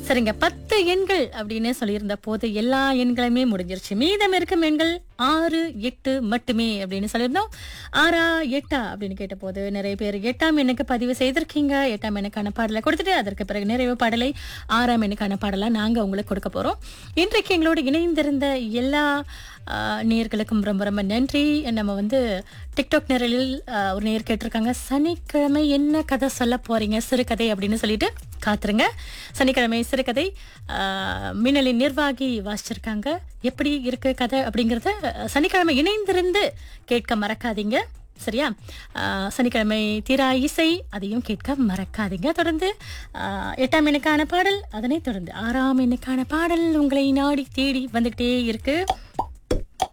சரிங்க பத்து எண்கள் அப்படின்னு சொல்லியிருந்த போது எல்லா எண்களுமே முடிஞ்சிருச்சு மீதம் இருக்கும் எண்கள் ஆறு எட்டு மட்டுமே அப்படின்னு சொல்லியிருந்தோம் ஆறா எட்டா அப்படின்னு கேட்ட போது நிறைய பேர் எட்டாம் எண்ணுக்கு பதிவு செய்திருக்கீங்க எட்டாம் எண்ணுக்கான பாடலை கொடுத்துட்டு அதற்கு பிறகு நிறைவு பாடலை ஆறாம் எண்ணுக்கான பாடலை நாங்க உங்களுக்கு கொடுக்க போறோம் இன்றைக்கு எங்களோடு இணைந்திருந்த எல்லா ஆஹ், நேயர்களுக்கும் ரொம்ப ரொம்ப நன்றி நம்ம வந்து டிக்டாக் நிரலில் ஆஹ், ஒரு நேர் கேட்டிருக்காங்க சனிக்கிழமை என்ன கதை சொல்ல போறீங்க சிறுகதை அப்படின்னு சொல்லிட்டு காத்துருங்க சனிக்கிழமை சிறுகதை ஆஹ், மின்னலின் நிர்வாகி வாசிச்சிருக்காங்க எப்படி இருக்கு கதை அப்படிங்கறத ஆஹ், சனிக்கிழமை இணைந்திருந்து கேட்க மறக்காதீங்க சரியா ஆஹ், சனிக்கிழமை தீரா இசை அதையும் கேட்க மறக்காதீங்க தொடர்ந்து ஆஹ், எட்டாம் எண்ணுக்கான பாடல் அதனைத் தொடர்ந்து ஆறாம் எண்ணுக்கான பாடல் உங்களை நாடி தேடி வந்துகிட்டே இருக்கு